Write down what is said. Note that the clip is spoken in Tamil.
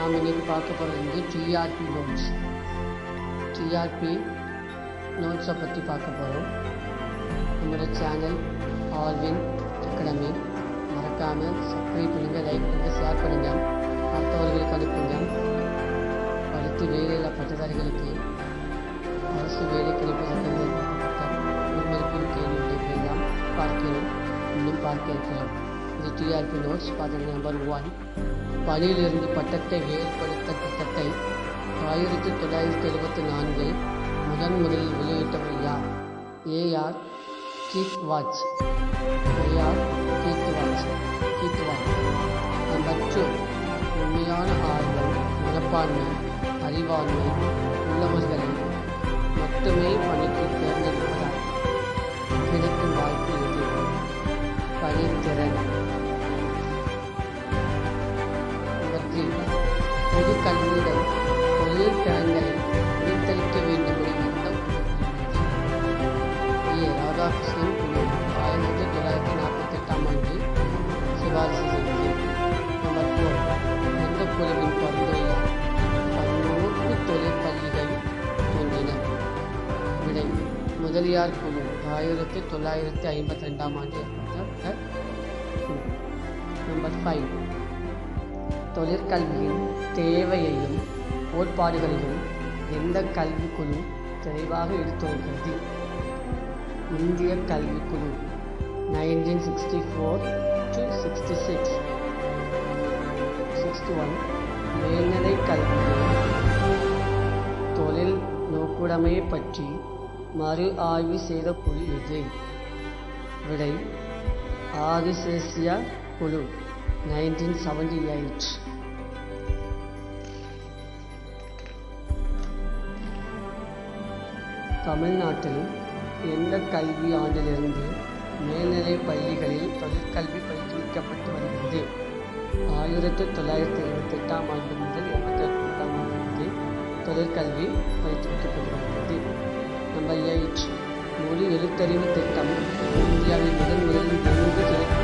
நாம் இன்னைக்கு பார்க்க போகிறது வந்து டிஆர்பி நோட்ஸ் டிஆர்பி நோட்ஸை பற்றி பார்க்க போகிறோம் நம்மளோட சேனல் ஆல்வின் அகாடமி மறக்காமல் சப்ஸ்கிரைப் பண்ணுங்கள் லைக் பண்ணுங்கள் ஷேர் பண்ணுங்கள் மற்றவர்களுக்கு அனுப்புங்க படித்து வேலையில்லா பட்டதாரிகளுக்கு அரசு வேலை கிடைப்பதற்கு முன்மதிப்பின் கேள்விகளை எல்லாம் பார்க்கிறோம் இன்னும் பார்க்க இருக்கிறோம் இது டிஆர்பி நோட்ஸ் பார்த்த நம்பர் ஒன் பணியிலிருந்து பட்டத்தை வேறுபடுத்த திட்டத்தை ஆயிரத்தி தொள்ளாயிரத்தி எழுபத்தி நான்கில் முதன் முதலில் வெளியிட்டவர் யார் ஏஆர் கீத் வாட்ச் ஏஆர் கீத் வாட்ச் கீத் வாட்ச் நம்பர் டூ உண்மையான ஆர்வம் மனப்பான்மை அறிவாண்மை உள்ளவர்களை மட்டுமே பணிக்கு தேர்ந்தெடுப்பதால் கிடைக்கும் வாய்ப்பு இது பணித்திறன் நம்பர் த்ரீ பொது கல்வியுடன் தொழில் திறன்களை பிரித்தளிக்க வேண்டும் என்ற ஏ ராதாகிருஷ்ணன் குழு ஆயிரத்தி தொள்ளாயிரத்தி நாற்பத்தி எட்டாம் ஆண்டு சிபாரிசு செய்தது நம்பர் ஃபோர் எந்த குழுவின் பரிந்துரையால் பன்னூறு தொழிற்பள்ளிகள் தோன்றின விடை முதலியார் குழு ஆயிரத்தி தொள்ளாயிரத்தி ஐம்பத்தி ரெண்டாம் ஆண்டு ஏற்பட்ட குழு நம்பர் ஃபைவ் தொழிற்கல்வியின் தேவையையும் கோட்பாடுகளையும் எந்த கல்விக்குழு தெளிவாக எடுத்துரைக்கிறது இந்திய கல்விக்குழு nineteen sixty four to sixty six sixty one மேல்நிலை கல்வியில் தொழில் நோக்குடைமை பற்றி மறு ஆய்வு செய்த குழு எது விடை ஆதிசேசியா குழு நைன்டீன் செவன்டி எயிட் தமிழ்நாட்டில் எந்த கல்வி ஆண்டிலிருந்து மேல்நிலை பள்ளிகளில் தொழிற்கல்வி பயிற்றுவிக்கப்பட்டு வருகிறது ஆயிரத்தி தொள்ளாயிரத்தி எழுபத்தி எட்டாம் ஆண்டு முதல் எண்பத்தி எட்டாம் ஆண்டு வரை தொழிற்கல்வி பயிற்றுவிக்கப்பட்டு வருகிறது நம்பர் எயிட் மொழி எழுத்தறிவு திட்டம் இந்தியாவில் முதன் முதலில் மூன்று தொழில்